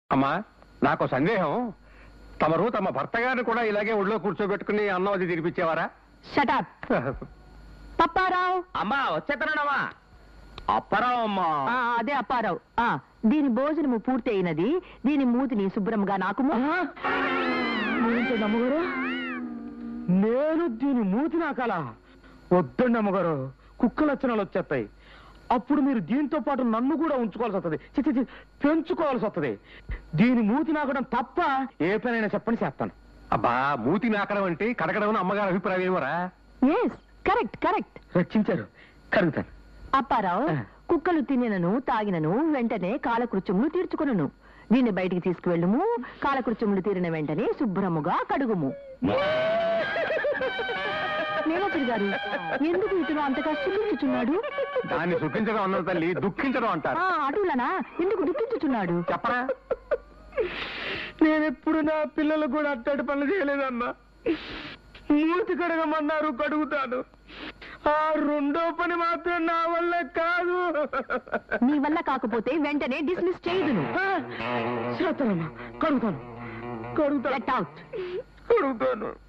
అమ్మా నాకు సందేహం తమరు తమ భర్త గారిని కూడా ఇలాగే ఒళ్ళో కూర్చోబెట్టుకుని అన్నం అది తినిపించేవారా షటాప్ పప్పారావు అమ్మా వచ్చేస్తున్నాడమ్మా అప్పరావు అమ్మా ఆ, అదే అప్పారావు ఆ దీని భోజనము పూర్తి అయినది దీని మూతిని శుభ్రంగా నాకు అమ్మగారు నేను దీని మూతి నాకాల వద్దండి అమ్మగారు కుక్క లక్షణాలు వచ్చేస్తాయి అప్పుడు మీరు దీంతో పాటు నన్ను కూడా ఉంచుకోవాల్సి వస్తుంది చి, చి, చి, పెంచుకోవాల్సి వస్తుంది దీని మూతి నాకడం తప్ప ఏ పనైనా చెప్పని చేస్తాను అబ్బా మూతి నాకడం అంటే కడగడం అని అమ్మగారి అభిప్రాయం ఏమరా ఎస్ కరెక్ట్ కరెక్ట్ రక్షించారు కరుగుతాను అప్పారావు ఆ. కుక్కలు తినినను తాగినను వెంటనే కాలకృత్యములు తీర్చుకొనును దీన్ని బయటికి తీసుకువెళ్ళుము కాలకృత్యములు తీరిన వెంటనే శుభ్రముగా కడుగుము మేనపడి గారు ఎందుకు ఇతను అంతగా సుఖించుచున్నాడు దాన్ని సుఖించడం అన్నది తల్లి దుఃఖించడం అంటారు ఆ అటులనా ఎందుకు దుఃఖించుచున్నాడు చెప్పరా నేనెప్పుడు నా పిల్లలు కూడా అట్టడి పనులు చేయలేదమ్మా మూతి కడగమన్నారు కడుగుతాను ఆ రెండో పని మాత్రం నా వల్ల కాదు నీ వల్ల కాకపోతే వెంటనే డిస్మిస్ చేయదును చేస్తానమ్మా కడుగుతాను కడుగుతాను గెట్ అవుట్ కడుగుతాను